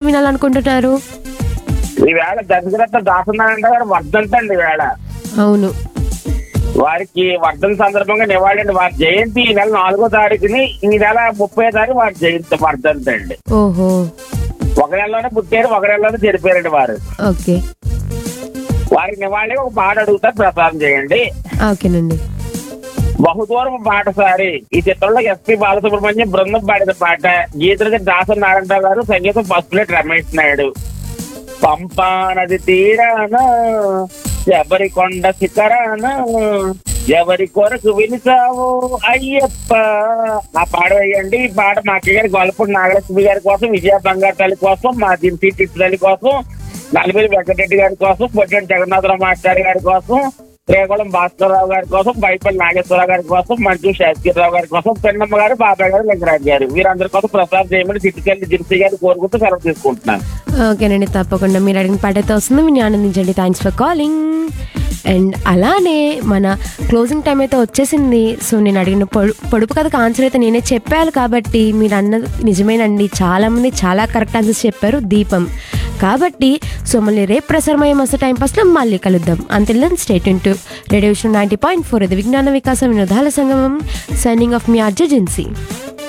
వినాలనుకుంటున్నారు ఈవేళ దశరథ దాసనారాయణ గారు వర్ధంతండి ఈవేళ అవును వారికి వర్ధన్ సందర్భంగా నివాళండి వారి జయంతి ఈ నెల నాలుగో తారీఖుని ఈ నెల ముప్పై తారీఖు వారి జయంతి వర్ధంతి అండి ఓహో ఒక నెలలోనే పుట్టారు ఒక నెలలోనే చనిపోయారండి వారు ఓకే వారికి నివాళి ఒక పాట అడుగుతారు ప్రసారం చేయండి ఓకేనండి బహుదూరం పాటసారి ఈ చిత్రంలో ఎస్పి బాలసుబ్రహ్మణ్యం బృందం పాడిన పాట గీతలకి దాసన్ నారాయణరావు గారు సంగీతం పసుపులేటి రమేష్ నాయుడు పంపా నది తీరాన ఎవరి కొండ శిఖరాన ఎవరి కొరకు వినిసావు అయ్యప్ప ఆ పాట వేయండి ఈ పాట మా అక్క గారి గొల్లపూడి నాగలక్ష్మి గారి కోసం విజయ బంగారు తల్లి కోసం మా దింపి తల్లి కోసం నలుగురి వెంకటరెడ్డి గారి కోసం పొట్టెంటి జగన్నాథరావు మాస్టర్ గారి కోసం శ్రీకాకుళం భాస్కరరావు గారి కోసం బైపల్లి నాగేశ్వరరావు గారి కోసం మంచు శాస్త్రిరావు గారి కోసం పెన్నమ్మ గారు బాబాయ్ గారు లింగరాజు గారు వీరందరి కోసం ప్రసాద్ చేయమని చిట్టుకెళ్ళి జిప్సీ గారు కోరుకుంటూ సెలవు తీసుకుంటున్నాను ఓకేనండి తప్పకుండా మీరు అడిగిన పాట అయితే వస్తుంది మీరు ఆనందించండి థ్యాంక్స్ ఫర్ కాలింగ్ అండ్ అలానే మన క్లోజింగ్ టైం అయితే వచ్చేసింది సో నేను అడిగిన పొడు పొడుపు కథకు ఆన్సర్ అయితే నేనే చెప్పాను కాబట్టి మీరు అన్నది నిజమేనండి చాలామంది చాలా కరెక్ట్ ఆన్సర్స్ చెప్పారు దీపం కాబట్టి సో మళ్ళీ రేపు ప్రసారమయ్యే మస్తు టైం పాస్లో మళ్ళీ కలుద్దాం అంతిల్ స్టేట్ ఇంటూ రేడియో విషయం నైంటీ పాయింట్ ఫోర్ ఇది విజ్ఞాన వికాసం వినోదాల సంగమం సైనింగ్ ఆఫ్ మీ అర్జెన్సీ